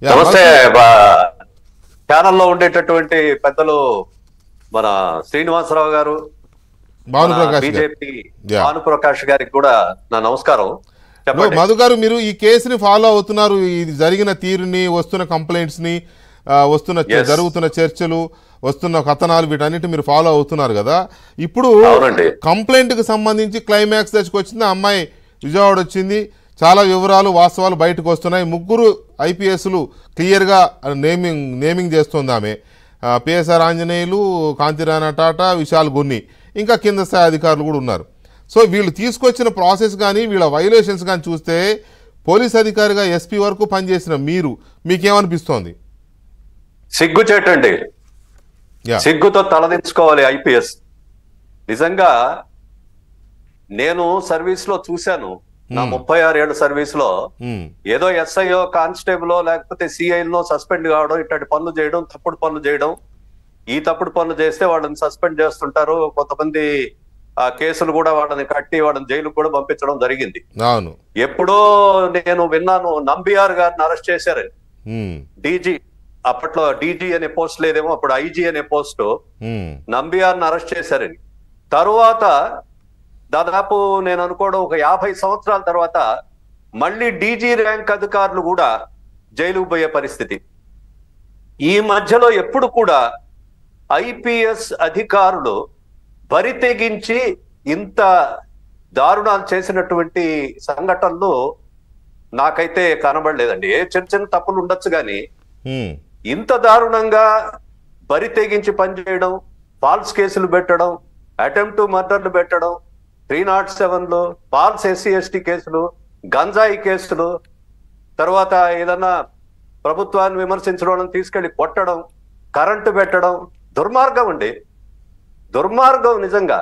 Yeah, నమస్తే ఛానల్లో ఉండేటటువంటి పెద్దలు మన శ్రీనివాసరావు గారు భాను ప్రకాష్ గారు బీజేపీ Yeah. భానుప్రకాష్ గారికి కూడా నా నమస్కారం లో, చెప్పండి మధు గారు మీరు ఈ కేసుని ఫాలో అవుతున్నారు ఇది జరిగిన తీరుని వస్తున్న కంప్లైంట్స్ ని ఆ, వస్తున్న చ- Yes. జరుగుతున్న చర్చలు వస్తున్న కథనాలు వీటన్నిటి మీరు ఫాలో అవుతున్నారు కదా ఇప్పుడు అవునండి. కంప్లైంట్ కి సంబంధించి క్లైమాక్స్ దశకు వచ్చింది ఆ అమ్మాయి విజయవాడ వచ్చింది చాలా వివరాలు వాస్తవాలు బయటకు వస్తున్నాయి ముగ్గురు ఐపీఎస్లు క్లియర్గా నేమింగ్ నేమింగ్ చేస్తుంది ఆమె ఆ, పిఎస్ఆర్ ఆంజనేయులు కాంతిరాణ టాటా విశాల్ గున్ని ఇంకా కింద స్థాయి అధికారులు కూడా ఉన్నారు సో వీళ్ళు తీసుకొచ్చిన ప్రాసెస్ కానీ వీళ్ళ వైలేషన్స్ కానీ చూస్తే పోలీస్ అధికారిగా ఎస్పీ వరకు పనిచేసిన మీరు మీకేమనిపిస్తోంది సిగ్గుచేటండి యా సిగ్గుతో తలదించుకోవాలి ఐపీఎస్ నిజంగా నేను సర్వీస్ లో చూశాను నా ముప్పై ఆరు ఏళ్ళ సర్వీస్ లో ఉమ్, ఏదో ఎస్ఐఓ కానిస్టేబుల్ లేకపోతే సిఐలో సస్పెండ్ కావడం ఇట్లాంటి పనులు చేయడం తప్పుడు పనులు చేయడం ఈ తప్పుడు పనులు చేస్తే వాళ్ళని సస్పెండ్ చేస్తుంటారు కొంతమంది ఆ కేసులు కూడా వాళ్ళని కట్టి వాళ్ళని జైలుకు కూడా పంపించడం జరిగింది అవును ఎప్పుడో నేను విన్నాను నంబియార్ గారిని అరెస్ట్ చేశారు ఉమ్, డీజీ అప్పట్లో డీజీ అనే పోస్ట్ లేదేమో అప్పుడు ఐజీ అనే పోస్ట్ ఉమ్, నంబియార్ని అరెస్ట్ చేశారని తరువాత దాదాపు నేను అనుకోవడం ఒక యాభై సంవత్సరాల తర్వాత మళ్ళీ డీజీ ర్యాంక్ అధికారులు కూడా జైలుకు పోయే పరిస్థితి ఈ మధ్యలో ఎప్పుడు కూడా ఐపీఎస్ అధికారులు బరి తెగించి ఇంత దారుణాలు చేసినటువంటి సంఘటనలు నాకైతే కనబడలేదండి ఏ చిన్న చిన్న తప్పులు ఉండొచ్చు కానీ ఉమ్, ఇంత దారుణంగా బరి తెగించి పనిచేయడం ఫాల్స్ కేసులు పెట్టడం అటెంప్ట్ టు మర్డర్లు పెట్టడం త్రీ నాట్ సెవెన్లు ఫాల్స్ ఎస్సీ ఎస్టీ కేసులు గంజాయి కేసులు తర్వాత ఏదన్నా ప్రభుత్వాన్ని విమర్శించడం వాళ్ళని తీసుకెళ్లి కొట్టడం కరెంటు పెట్టడం దుర్మార్గం అండి దుర్మార్గం నిజంగా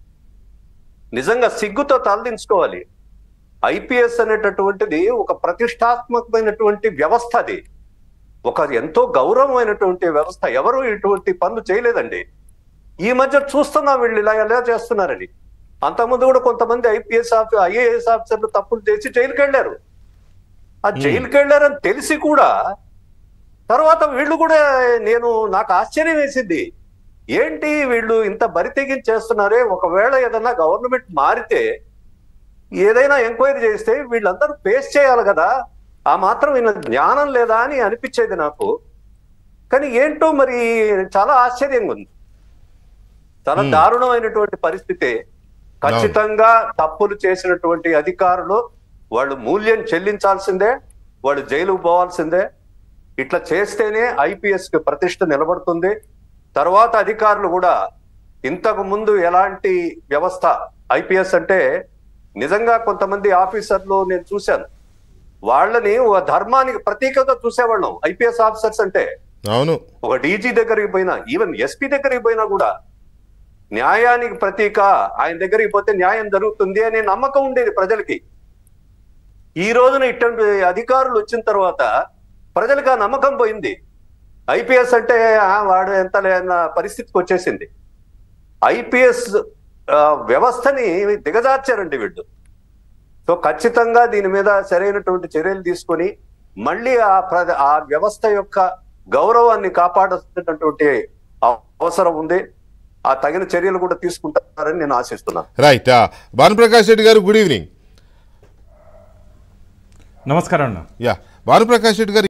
నిజంగా సిగ్గుతో తలదించుకోవాలి ఐపీఎస్ అనేటటువంటిది ఒక ప్రతిష్టాత్మకమైనటువంటి వ్యవస్థ అది ఒక ఎంతో గౌరవమైనటువంటి వ్యవస్థ ఎవరు ఇటువంటి పనులు చేయలేదండి ఈ మధ్య చూస్తున్నాం వీళ్ళు ఇలా ఎలా చేస్తున్నారని అంతకుముందు కూడా కొంతమంది ఐపీఎస్ ఆఫీ ఐఏఎస్ ఆఫీసర్లు తప్పులు చేసి జైలుకి వెళ్ళారు ఆ జైలుకి వెళ్ళారని తెలిసి కూడా తర్వాత వీళ్ళు కూడా నేను నాకు ఆశ్చర్యం వేసింది ఏంటి వీళ్ళు ఇంత బరి తెగించేస్తున్నారే ఒకవేళ ఏదన్నా గవర్నమెంట్ మారితే ఏదైనా ఎంక్వైరీ చేస్తే వీళ్ళందరూ ఫేస్ చేయాలి కదా ఆ మాత్రం ఈయన జ్ఞానం లేదా అని అనిపించేది నాకు కానీ ఏంటో మరి చాలా ఆశ్చర్యంగా ఉంది చాలా Hmm. దారుణమైనటువంటి పరిస్థితి ఖచ్చితంగా తప్పులు చేసినటువంటి అధికారులు వాళ్ళు మూల్యం చెల్లించాల్సిందే వాళ్ళు జైలుకు పోవాల్సిందే ఇట్లా చేస్తేనే ఐపీఎస్ కి ప్రతిష్ట నిలబడుతుంది తర్వాత అధికారులు కూడా ఇంతకు ముందు ఎలాంటి వ్యవస్థ ఐపీఎస్ అంటే నిజంగా కొంతమంది ఆఫీసర్లు నేను చూశాను వాళ్ళని ఒక ధర్మానికి ప్రతీకగా చూసేవాళ్ళం ఐపీఎస్ ఆఫీసర్స్ అంటే అవును ఒక డీజీ దగ్గరికి పోయినా ఈవెన్ ఎస్పీ దగ్గరికి పోయినా కూడా న్యాయానికి ప్రతీక ఆయన దగ్గరికి పోతే న్యాయం జరుగుతుంది అనే నమ్మకం ఉండేది ప్రజలకి ఈ రోజున ఇటువంటి అధికారులు వచ్చిన తర్వాత ప్రజలకు ఆ నమ్మకం పోయింది ఐపీఎస్ అంటే ఆ, వాడు ఎంత లేన్న పరిస్థితికి వచ్చేసింది ఐపీఎస్ వ్యవస్థని దిగజార్చారండి వీళ్ళు సో ఖచ్చితంగా దీని మీద సరైనటువంటి చర్యలు తీసుకొని మళ్ళీ ఆ ప్ర- ఆ వ్యవస్థ యొక్క గౌరవాన్ని కాపాడాల్సినటువంటి అవసరం ఉంది ఆ తగిన చర్యలు కూడా తీసుకుంటారని నేను ఆశిస్తున్నాను రైట్ భానుప్రకాష్ రెడ్డి గారు గుడ్ ఈవినింగ్ నమస్కారం అన్న యా భానుప్రకాష్ రెడ్డి గారు